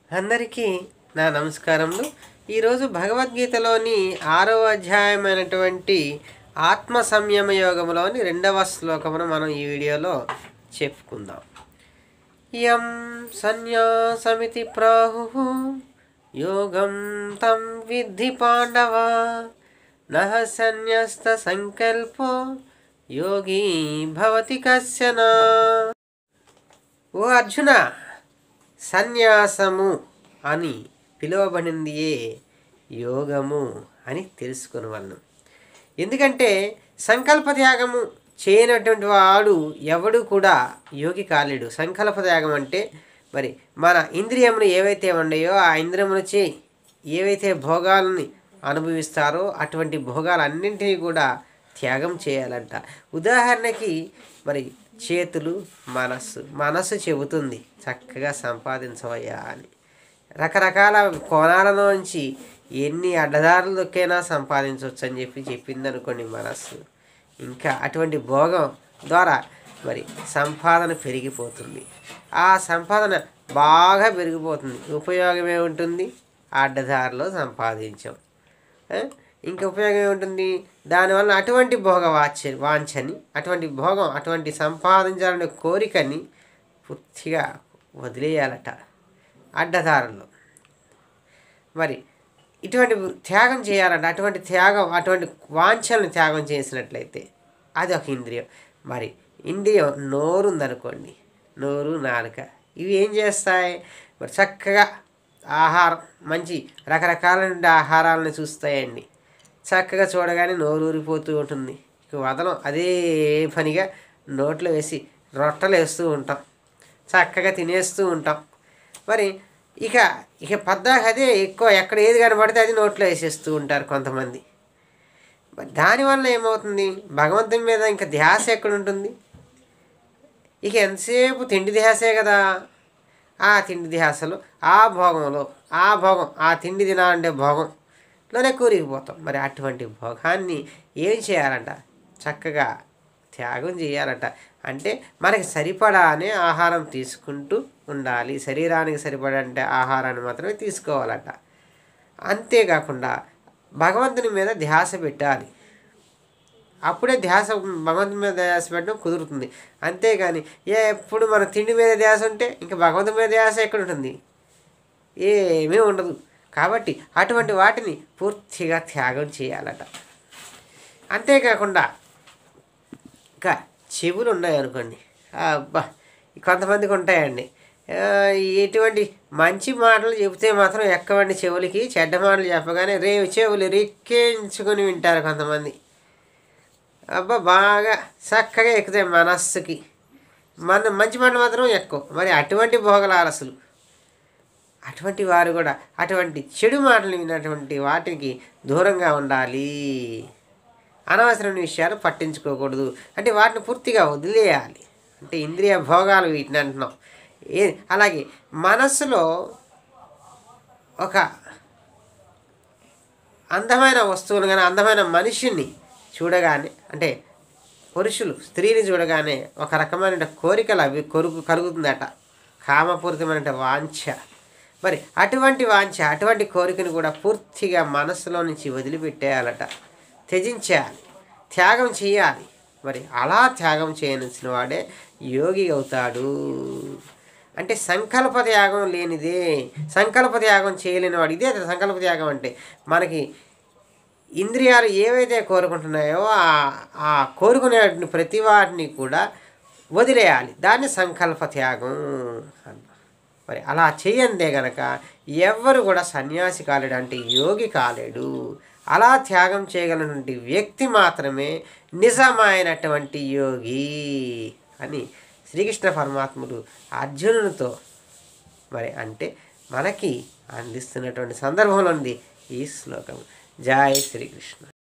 అందరికీ నా నమస్కారములు ఈరోజు భగవద్గీతలోని ఆరో అధ్యాయమైనటువంటి ఆత్మ సంయమ యోగములోని రెండవ శ్లోకమును మనం ఈ వీడియోలో చెప్పుకుందాం యం సన్యాసమితి ప్రాహు యోగం తం విద్ధి పాండవ నహ సన్యస్త సంకల్పో యోగి భవతి కశ్చన ఓ అర్జున సన్యాసము అని పిలువబడిందియే యోగము అని తెలుసుకుని వాళ్ళను ఎందుకంటే సంకల్ప త్యాగము చేయనటువంటి వాడు ఎవడు కూడా యోగి కాలేడు సంకల్ప త్యాగం అంటే మరి మన ఇంద్రియములు ఏవైతే ఉన్నాయో ఆ ఇంద్రియములచే ఏవైతే భోగాలని అనుభవిస్తారో అటువంటి భోగాలన్నింటినీ కూడా త్యాగం చేయాలంట ఉదాహరణకి మరి చేతులు మనస్సు మనస్సు చెబుతుంది చక్కగా సంపాదించవయ్యా అని రకరకాల కోణాలలోంచి ఎన్ని అడ్డదారులు దొక్కైనా సంపాదించవచ్చు అని చెప్పి చెప్పింది అనుకోండి మనస్సు ఇంకా అటువంటి భోగం ద్వారా మరి సంపాదన పెరిగిపోతుంది ఆ సంపాదన బాగా పెరిగిపోతుంది ఉపయోగం ఏముంటుంది అడ్డదారిలో సంపాదించాం ఆ? ఇంకా ఉపయోగం ఏముంటుంది దానివల్ల అటువంటి భోగ వాచ వాంఛని అటువంటి భోగం అటువంటి సంపాదించాలనే కోరికని పూర్తిగా వదిలేయాలట అడ్డదారులు మరి ఇటువంటి త్యాగం చేయాలంట అటువంటి త్యాగం అటువంటి వాంఛలను త్యాగం చేసినట్లయితే అది ఒక ఇంద్రియం మరి ఇంద్రియం నోరు ఉందనుకోండి నోరు నాలుక ఇవి ఏం చేస్తాయి మరి చక్కగా ఆహారం మంచి రకరకాలైన ఆహారాలను చూస్తాయండి చక్కగా చూడగానే నోరు ఊరిపోతూ ఉంటుంది ఇక వదలం అదే పనిగా నోట్లో వేసి రొట్టెలు వేస్తూ ఉంటాం చక్కగా తినేస్తూ ఉంటాం మరి ఇక ఇక పద్దాక అదే ఎక్కువ ఎక్కడ ఏది కనబడితే అది నోట్లో వేసేస్తూ ఉంటారు కొంతమంది మరి దానివల్ల ఏమవుతుంది భగవంతుని మీద ఇంకా ధ్యాస ఎక్కడ ఉంటుంది ఇక ఎంతసేపు తిండి ధ్యాసే కదా ఆ తిండి ధ్యాసలో ఆ భోగంలో ఆ భోగం ఆ తిండి తినాలంటే భోగంలోనే కూరికిపోతాం మరి అటువంటి భోగాన్ని ఏం చేయాలంట చక్కగా త్యాగం చేయాలట అంటే మనకి సరిపడానే ఆహారం తీసుకుంటూ ఉండాలి శరీరానికి సరిపడా అంటే ఆహారాన్ని మాత్రమే తీసుకోవాలట అంతేకాకుండా భగవంతుని మీద ధ్యాస పెట్టాలి అప్పుడే ధ్యాస భగవంతుని మీద ధ్యాస పెట్టడం కుదురుతుంది అంతేగాని ఏ ఎప్పుడు మన తిండి మీద ధ్యాస ఉంటే ఇంకా భగవంతుని మీద ధ్యాస ఎక్కడ ఉంటుంది ఏమీ ఉండదు కాబట్టి అటువంటి వాటిని పూర్తిగా త్యాగం చేయాలట అంతేకాకుండా ఇంకా చెవులు ఉన్నాయనుకోండి అబ్బా కొంతమందికి ఉంటాయండి ఆ, ఎటువంటి మంచి మాటలు చెబితే మాత్రం ఎక్కవండి చెవులకి చెడ్డ మాటలు చెప్పగానే రే చెవులు రెక్కించుకొని వింటారు కొంతమంది అబ్బా బాగా చక్కగా ఎక్కుతాయి మనస్సుకి మన మంచి మాటలు మాత్రం ఎక్కువ మరి అటువంటి భోగలారసులు అటువంటి వారు కూడా అటువంటి చెడు మాటలు విన్నటువంటి వాటికి దూరంగా ఉండాలి అనవసరమైన విషయాలు పట్టించుకోకూడదు అంటే వాటిని పూర్తిగా వదిలేయాలి అంటే ఇంద్రియ భోగాలు వీటిని అంటున్నాం ఏ అలాగే మనస్సులో ఒక అందమైన వస్తువులు కానీ అందమైన మనిషిని చూడగానే అంటే పురుషులు స్త్రీని చూడగానే ఒక రకమైన కోరికలు అవి కొరుకు కలుగుతుందట కామపూరితమైన వాంఛ మరి అటువంటి వాంఛ అటువంటి కోరికను కూడా పూర్తిగా మనస్సులో నుంచి వదిలిపెట్టేయాలట త్యజించేయాలి త్యాగం చేయాలి మరి అలా త్యాగం చేయనిసిన వాడే యోగి అవుతాడు అంటే సంకల్ప త్యాగం లేనిదే సంకల్ప త్యాగం చేయలేని వాడు ఇదే సంకల్ప త్యాగం అంటే మనకి ఇంద్రియాలు ఏవైతే కోరుకుంటున్నాయో ఆ- ఆ కోరుకునే ప్రతి వాటిని కూడా వదిలేయాలి దాన్ని సంకల్ప త్యాగం అన్న మరి అలా చేయందే గనక ఎవ్వరు కూడా సన్యాసి కాలేడు అంటే యోగి కాలేడు అలా త్యాగం చేయగలిగినటువంటి వ్యక్తి మాత్రమే నిజమైనటువంటి యోగి అని శ్రీకృష్ణ పరమాత్ముడు అర్జునునితో మరి అంటే మనకి అందిస్తున్నటువంటి సందర్భంలో ఉంది ఈ శ్లోకం జై శ్రీకృష్ణ